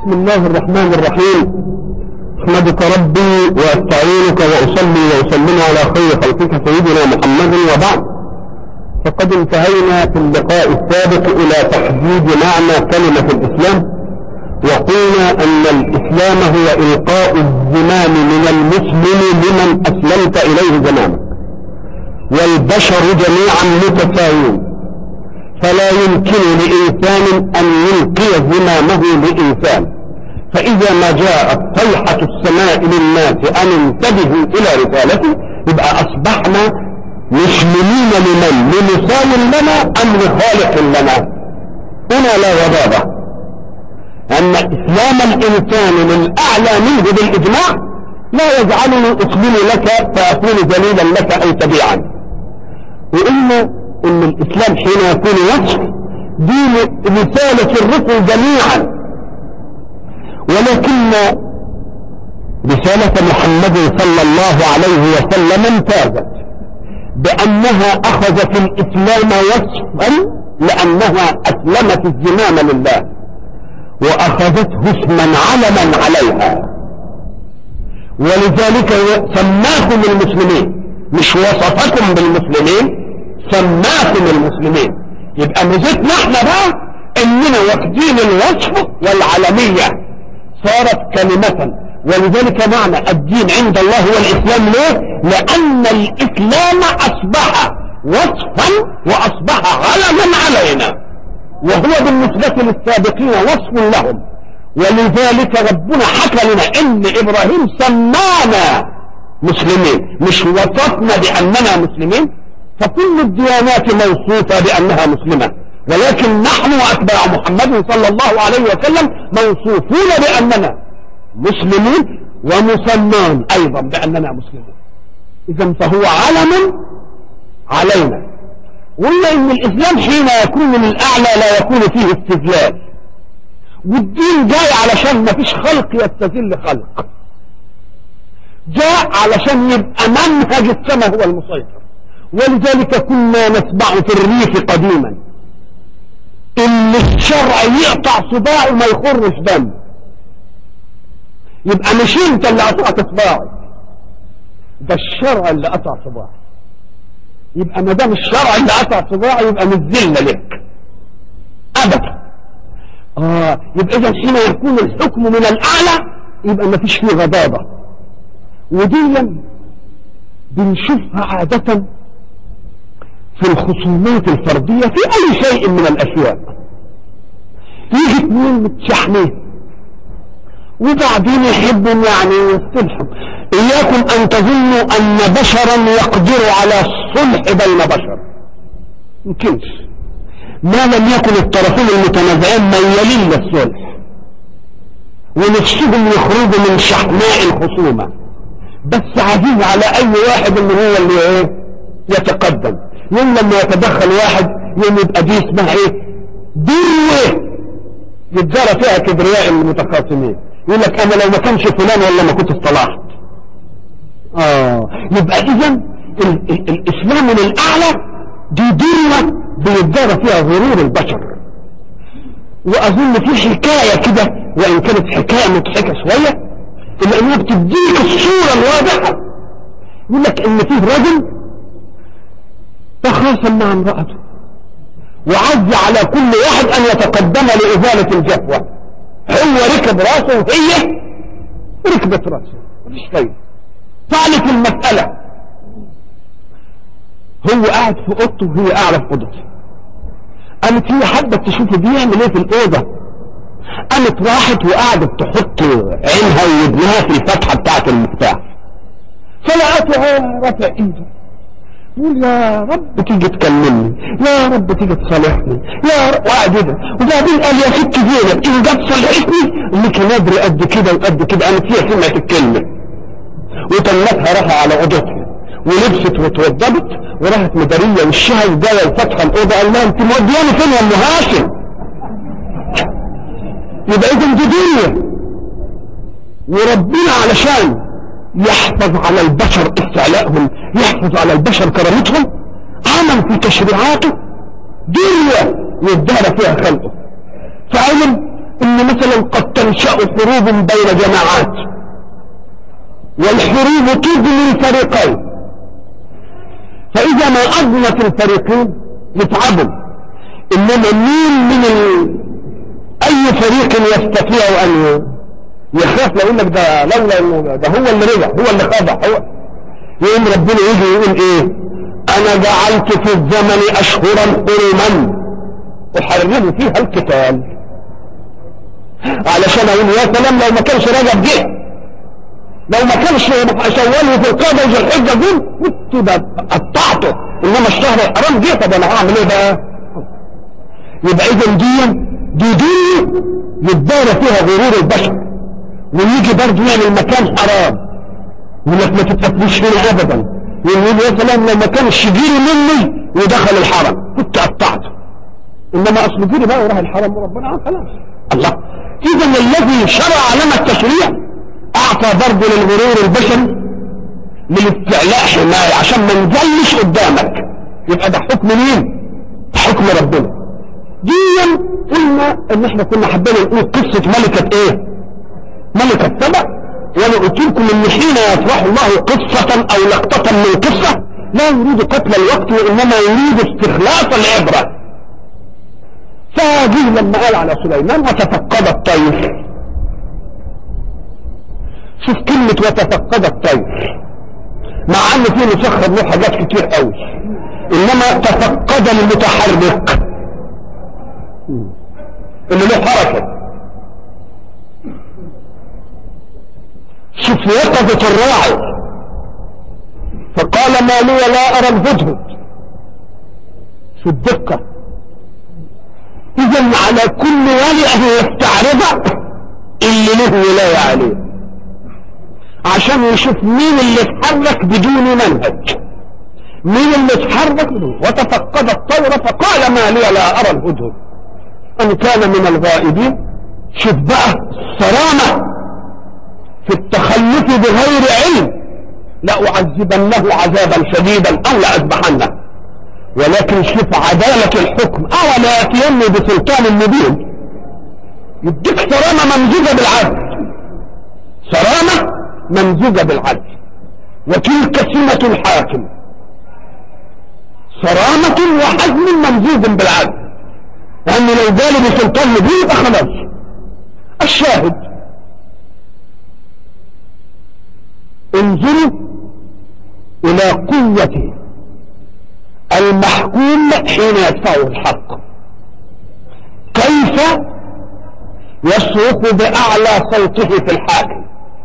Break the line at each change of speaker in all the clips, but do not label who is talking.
بسم الله الرحمن الرحيم احمدك ربي واستعينك واصلي واسلم على خير خلقك سيدنا محمد وبعد فقد انتهينا في اللقاء السابق الى تحديد معنى كلمة الاسلام وقلنا ان الاسلام هو القاء الزمام من المسلم لمن اسلمت اليه زمامك والبشر جميعا متساويون فلا يمكن لإنسان أن يلقي زمامه لإنسان فإذا ما جاءت صيحة السماء للناس أن انتبهوا إلى رسالته يبقى أصبحنا مسلمين لمن لمثال لنا أم لخالق لنا هنا لا وضابة أن إسلام الإنسان للأعلى منه بالإجماع لا يجعلني أسلم لك فأكون دليلا لك أو تبيعا وإن ان الاسلام حين يكون وصف دي رسالة الرسل جميعا ولكن رسالة محمد صلى الله عليه وسلم امتازت بانها اخذت الاسلام وصفا لانها اسلمت الزمام لله واخذته اسما علما عليها ولذلك سماكم المسلمين مش وصفكم بالمسلمين سماكم المسلمين يبقى ميزتنا احنا بقى اننا واخدين الوصف والعالمية صارت كلمة ولذلك معنى الدين عند الله هو الاسلام ليه لان الاسلام اصبح وصفا واصبح علما علينا وهو بالنسبة للسابقين وصف لهم ولذلك ربنا حكى لنا ان ابراهيم سمانا مسلمين مش وصفنا باننا مسلمين فكل الديانات موصوفة بأنها مسلمة ولكن نحن وأتباع محمد صلى الله عليه وسلم موصوفون بأننا مسلمون ومسلمون أيضا بأننا مسلمون إذا فهو علم علينا ولا إن الإسلام حين يكون من الأعلى لا يكون فيه استذلال والدين جاي علشان ما فيش خلق يستذل خلق جاء علشان يبقى منهج السماء هو المسيطر ولذلك كنا نسمع في الريف قديما ان الشرع يقطع صباعه ما يخرش دم يبقى مش انت اللي قطعت صباعي ده الشرع اللي قطع صباعي يبقى ما دام الشرع اللي قطع صباعي يبقى مش ذله لك ابدا اه يبقى اذا حين يكون الحكم من الاعلى يبقى ما فيش فيه غضاضه ودي بنشوفها عاده في الخصومات الفردية في أي شيء من الأشياء يجي اثنين متشحنين وبعدين يحبوا يعني يصطلحوا إياكم أن تظنوا أن بشرا يقدر على الصلح بين بشر يمكنش ما لم يكن الطرفين المتنازعين ميالين للصلح ونفسهم يخرجوا من شحناء الخصومة بس عزيز على أي واحد إن هو اللي ايه يتقدم يوم لما يتدخل واحد يوم يبقى دي اسمها ايه دروة يتجرى فيها كبرياء المتخاصمين يقول لك انا لو ما كانش فلان ولا ما كنت اصطلحت اه يبقى اذا الاسلام من الاعلى دي دروة بيتجرى فيها غرور البشر واظن في حكاية كده وان كانت حكاية مضحكة شوية الا انها بتديك الصورة الواضحة يقول لك ان فيه رجل تخاصم مع امرأته وعز على كل واحد ان يتقدم لازالة الجفوة هو ركب راسه وهي ركبت راسه مفيش فايدة ثالث المسألة هو قاعد في اوضته وهي قاعدة في اوضته قامت هي حابة تشوف بيعمل ايه في الاوضة قامت راحت وقعدت تحط عينها وودنها في الفتحة بتاعت المفتاح فلقته رافع ايده يقول يا رب تيجي تكلمني يا رب تيجي تصالحني يا رب وقعد كده وبعدين قال يا ست زينب ان جت صلحتني اللي كان ادري قد كده وقد كده قامت هي سمعت الكلمه وتمتها راحه على اوضتها ولبست وتوضبت وراحت مداريه وشها وجايه وفتحه الاوضه قال لها انت مودياني فين يا ام هاشم يبقى اذا دي دنيا وربنا علشان يحفظ على البشر استعلاءهم يحفظ على البشر كرامتهم عمل في تشريعاته دنيا يدار فيها خلقه فعلم ان مثلا قد تنشأ حروب بين جماعات والحروب تبني الفريقين فإذا ما أضنت الفريقين يتعبوا إنما مين من ال... أي فريق يستطيع أن يخاف لو إنك ده لولا إنه ده هو اللي رجع هو اللي خضع هو يقوم ربنا يجي يقول إيه أنا جعلت في الزمن أشهرا حرما أحرم فيها القتال علشان أقول يا سلام لو ما كانش رجب جه لو ما كانش شوال في القادة وفي الحجة دول كنت قطعته إنما الشهر الحرام جه طب أنا هعمل إيه بقى؟ يبقى إذا دي دي دي يتدار فيها غرور البشر ويجي برضه يعمل مكان حرام يقول لك ما تتفتش هنا أبدا يقول يا سلام لو ما كانش جيري مني ودخل الحرم كنت قطعته إنما أصل جيري بقى وراح الحرم وربنا آه خلاص الله إذا الذي شرع لنا التشريع أعطى برضه للغرور البشري للاستعلاء حماية عشان ما نزلش قدامك يبقى ده حكم مين؟ حكم ربنا ديا قلنا ان احنا كنا حبينا نقول قصة ملكة ايه ملكة سبع وانا قلت لكم ان حين يطرح الله قصة او لقطة من قصة لا يريد قتل الوقت وانما يريد استخلاص العبرة فجه لما قال على سليمان وتفقد الطير شوف كلمة وتفقد الطير مع ان فيه مسخر له حاجات كتير قوي انما تفقد المتحرك اللي له حركة شوف يقظة الراعي فقال ما لي لا أرى الهدهد في الدقة إذا على كل ولي أن يستعرض اللي له ولاية عليه عشان يشوف مين اللي اتحرك بدون منهج مين اللي اتحرك بدون وتفقد الطير فقال ما لي لا أرى الهدهد أن كان من الغائبين شوف بقى صرامة في التخلف بغير علم لأعذبنه عذابا شديدا أو لأذبحنه ولكن شوف عدالة الحكم أولا يأتيني بسلطان مبين يديك صرامة ممزوجة بالعدل صرامة ممزوجة بالعدل وتلك سمة الحاكم صرامة وحزم ممزوج بالعدل لأنه لو جالي بسلطان مبين يبقى خلاص الشاهد انظروا إلى قوة المحكوم حين يدفعه الحق كيف يصرخ بأعلى صوته في الحاكم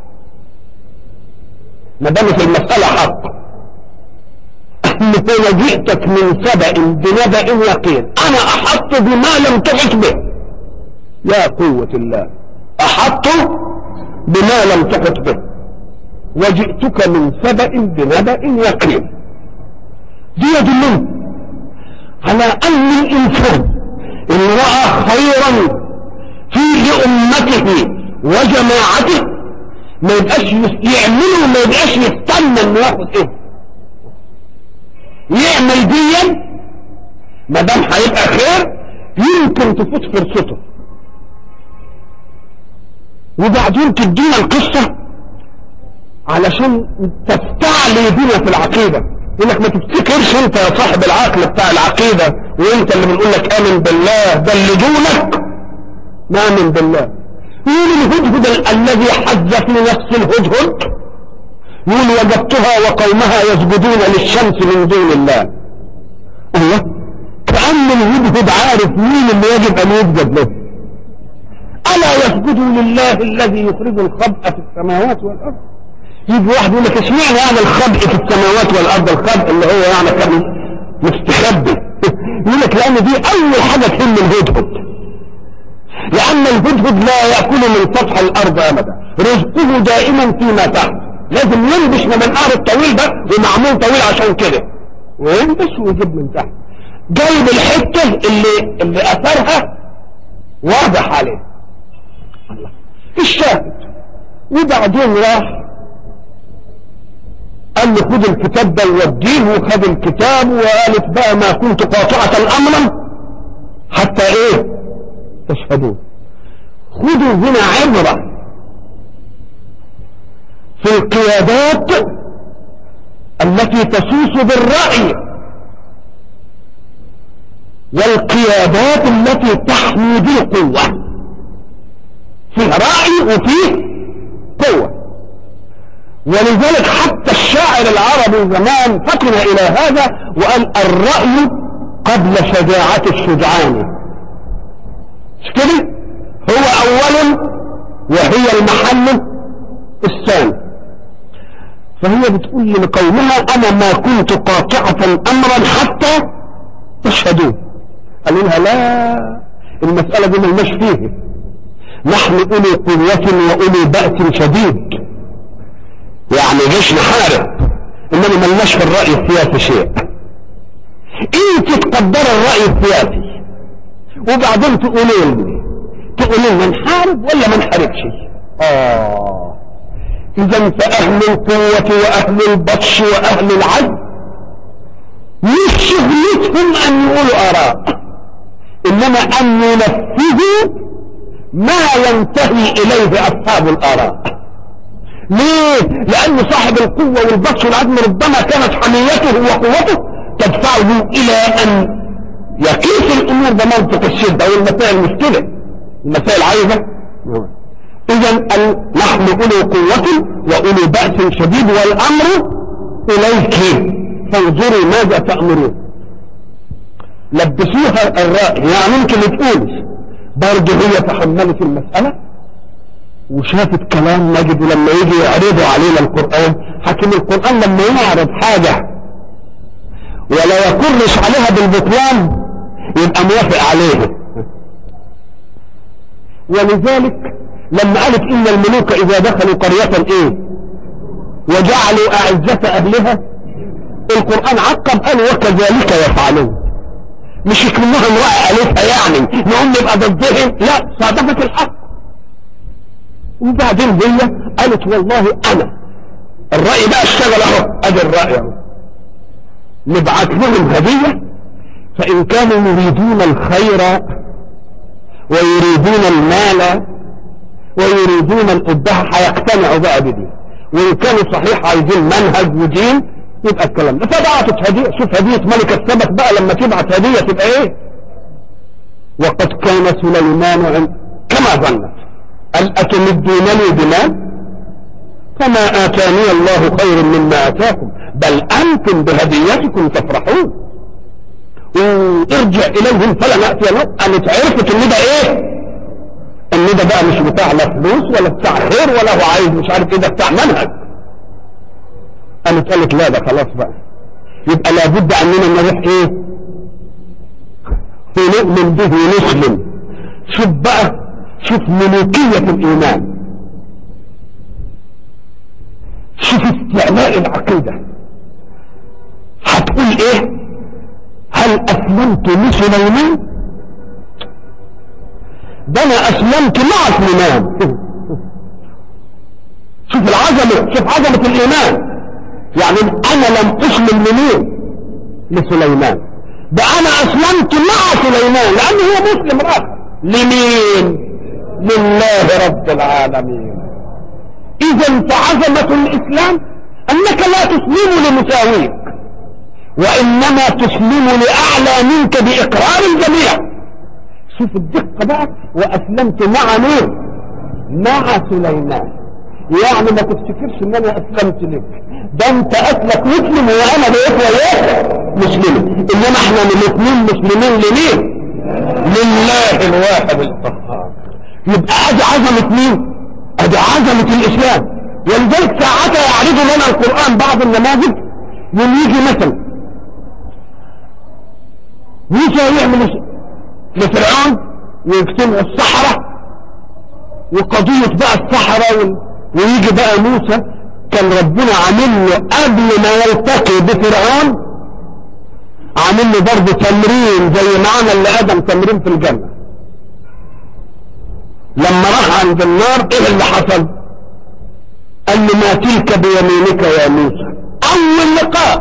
ما دامت المسألة حق مثل جئتك من سبأ بنبأ يقين أنا أحط بما لم تحط به يا قوة الله أحط بما لم تحط به وجئتك من سبأ بنبأ يقين دي يدلنا على أن الإنسان إن رأى خيرا في لأمته وجماعته ما يبقاش يعمله ما يبقاش يستنى انه ياخد ايه يعمل ديا ما دام هيبقى خير يمكن تفوت فرصته وبعدين تدينا القصة علشان تستعلي بنا في العقيدة يقول لك ما تفتكرش انت يا صاحب العقل بتاع العقيدة وانت اللي بنقول لك امن بالله ده اللي دونك ما امن بالله يقول الهدهد الذي حز في نفس الهدهد يقول وجدتها وقومها يسجدون للشمس من دون الله الله كأن الهدهد عارف مين اللي يجب أن يسجد له ألا يسجدوا لله الذي يخرج الخبء في السماوات والأرض يجي واحد يقول لك اشمعنى يعني الخبء في السماوات والأرض الخبء اللي هو يعني كان مستخبي يقول لك لأن دي أول حاجة تهم الهدهد لأن الهدهد لا يأكل من سطح الأرض أبدا رزقه دائما فيما تحت لازم ينبش من النهر الطويل ده ومعمول طويل عشان كده وينبش ويجيب من تحت جايب الحتة اللي اللي أثرها واضح عليه الله الشاهد وبعدين راح قال له خد الكتاب ده ووديه وخد الكتاب وقالت بقى ما كنت قاطعة أمرا حتى ايه تشهدون خذوا هنا عبرة في القيادات التي تسوس بالرأي والقيادات التي تحمي بالقوة فيه رأي وفيه قوة ولذلك حتى الشاعر العربي زمان فطن إلى هذا وقال الرأي قبل شجاعة الشجعان مش كده هو أول وهي المحل الثاني فهي بتقول لقومها أنا ما كنت قاطعة أمرا حتى تشهدوه قالوا لها لا المسألة دي ملناش فيه نحن أولي قوة وأولي بأس شديد يعني جيش نحارب إنما ملناش في الرأي السياسي شيء انت تقدر الرأي السياسي وبعدين تقولوا لي تقولوا لنا نحارب ولا ما نحاربش اه اذا فاهل القوة واهل البطش واهل العدل مش شغلتهم ان يقولوا اراء انما ان ينفذوا ما ينتهي اليه اصحاب الاراء ليه لان صاحب القوة والبطش والعدل ربما كانت حميته وقوته تدفعه الى ان يقيس الامور بمنطق الشدة والمسائل مش كده المسائل عايزة اذا نحن اولي قوة واولي بأس شديد والامر اليك فانظروا ماذا تأمرون لبسوها الرأي يعني ممكن تقول برضه هي تحملت المسألة وشافت كلام نجد لما يجي يعرضوا علينا القرآن حكم القرآن لما يعرض حاجة ولا يكرش عليها بالبطلان يبقى موافق عليها ولذلك لما قالت ان الملوك اذا دخلوا قرية ايه وجعلوا اعزة اهلها القرآن عقب قال وكذلك يفعلون مش يكلموها امرأة قالتها يعني نقوم نبقى ضدهم لا صادفت الحق وبعدين هي قالت والله انا الرأي بقى اشتغل اهو ادي الرأي اهو نبعث لهم هدية فإن كانوا يريدون الخير ويريدون المال ويريدون الإبداع هيقتنعوا بقى بدي وإن كانوا صحيح عايزين منهج ودين يبقى الكلام ده فبعتت هدية شوف هدية ملك السبت بقى لما تبعت هدية تبقى ايه وقد كان سليمان عند كما ظنت قال أتمدونني بمال فما آتاني الله خير مما آتاكم بل أنتم بهديتكم تفرحون وارجع إليهم فلا نأتي لهم قامت عرفت إن ده إيه إن ده بقى مش بتاع لا فلوس ولا بتاع خير ولا هو عايز مش عارف إيه ده بتاع منهج قامت قالت لا ده خلاص بقى يبقى لابد أننا نروح إيه ونؤمن به ونسلم شوف بقى شوف ملوكية الإيمان شوف استعلاء العقيدة هتقول ايه هل اسلمت لسليمان ده انا اسلمت مع سليمان شوف العظمة شوف عظمة الايمان يعني انا لم اسلم لمين لسليمان ده انا اسلمت مع سليمان لانه هو مسلم رأس لمين لله رب العالمين اذا فعظمة الاسلام انك لا تسلم لمساويك وانما تسلم لاعلى منك باقرار الجميع شوف الدقة بقى واسلمت مع مين مع سليمان يعني ما تفتكرش ان انا اسلمت لك ده انت اصلك مسلم وانا بقيت وياك مسلم انما احنا الاثنين مسلمين لمين لله الواحد القهار يبقى ادي عظمة مين ادي عظمة الاسلام ولذلك ساعتها يعرض لنا القرآن بعض النماذج يوم يجي مثلا موسى يعمل لفرعون ويجتمع الصحراء وقضية بقى الصحراء وال... ويجي بقى موسى كان ربنا عامل له قبل ما يلتقي بفرعون عامل له برضه تمرين زي ما عمل لآدم تمرين في الجنة لما راح عند النار ايه اللي حصل قال له ما تلك بيمينك يا موسى اول لقاء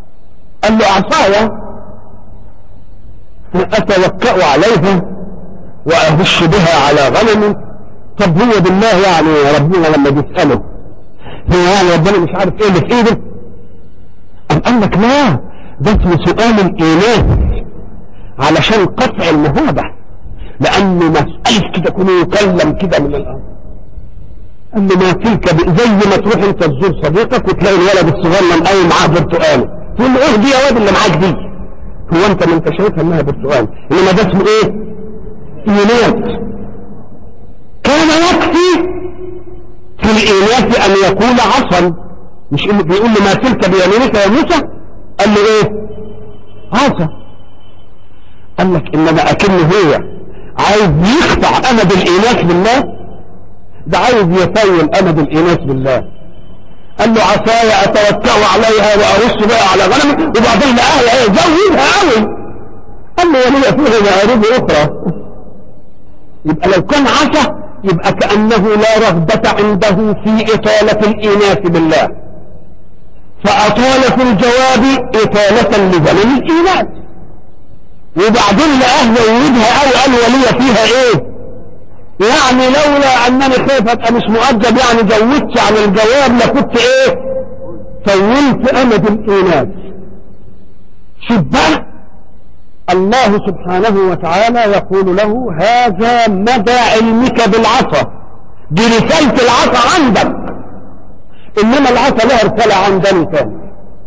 قال له عصايا اتوكأ عليها وأهش بها على غنم طب هو بالله يعني ربنا لما بيسأله هو يعني ربنا مش عارف ايه اللي في ايده أم قال لك لا ده اسمه سؤال الإيمان علشان قطع المهابة لأنه مسألة كده كونه يكلم كده من الأرض قال له ما تلك زي ما تروح انت تزور صديقك وتلاقي الولد الصغير قايم معاه برتقاله تقول له ايه دي يا واد اللي معاك دي هو انت ما انت شايفها انها برتقال انما ده اسمه ايه اينات كان يكفي في الاينات ان يقول عصا مش انه بيقول له ما تلك بيمينك يا موسى قال له ايه عصا قال لك انما اكنه هو عايز يقطع امد الايناس بالله ده عايز يسيل امد الايناس بالله قال له عصاي اتوكا عليها وارش بها على غنمي وبعدين لقاها ايه زودها قوي قال له ولي فيها مآرب اخرى يبقى لو كان عصا يبقى كأنه لا رغبة عنده في إطالة الإيناس بالله فأطال في الجواب إطالة لزمن الإيناس وبعدين لقاه زودها قوي قال ولي فيها ايه يعني لولا انني خايف ابقى مش مؤدب يعني زودت عن الجواب لكنت ايه طولت امد الايناس شوف بقى الله سبحانه وتعالى يقول له هذا مدى علمك بالعصا دي رسالة العصا عندك انما العصا لها رسالة عندني ثاني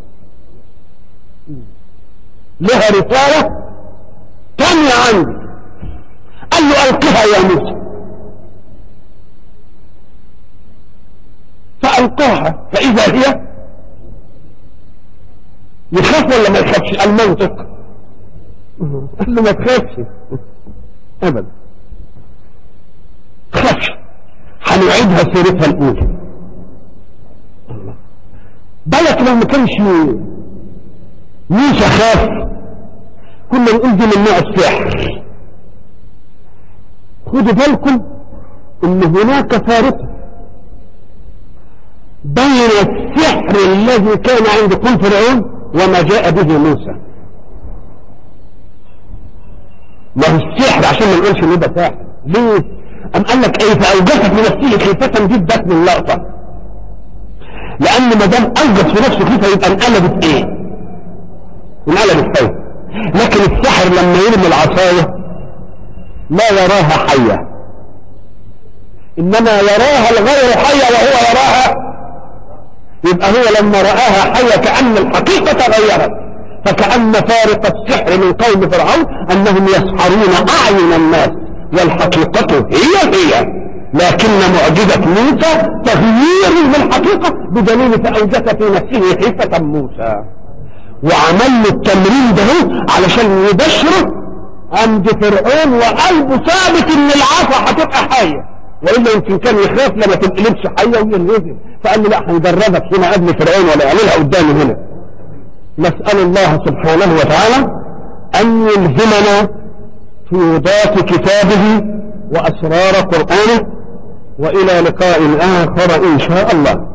لها رسالة تانية عندي قال له القها يا موسى فألقاها فإذا هي يخاف ولا ما يخافش المنطق قال له ما تخافش أبدا تخافش هنعيدها سيرتها الأولى بالك لو ما كانش موسى خاف كنا نقول دي من نوع السحر خدوا بالكم ان هناك فارقه بين السحر الذي كان عند قوم فرعون وما جاء به موسى ما هو السحر عشان ما نقولش ان ده ساحر ليه ام قال لك ايه فاوجدت بنفسه خيفه جدا من اللقطه لان ما دام اوجد في نفسه خيفه يبقى انقلبت ايه انقلبت خوف لكن السحر لما يرمي العصايه لا يراها حيه انما يراها الغير حيه وهو يراها يبقى هو لما رآها حية كأن الحقيقة تغيرت فكأن فارق السحر من قوم فرعون أنهم يسحرون أعين الناس والحقيقة هي هي لكن معجزة موسى تغيير للحقيقة بدليل فأوجس في نفسه خيفة موسى وعمل له التمرين ده علشان يبشره عند فرعون وقلبه ثابت ان العصا هتبقى حيه والا يمكن كان يخاف لما تنقلبش حيه وينهزم فقال له لا هندربك هنا قبل فرعون ولا يعملها قدامي هنا نسال الله سبحانه وتعالى ان يلهمنا فيوضات كتابه واسرار قرانه والى لقاء اخر ان شاء الله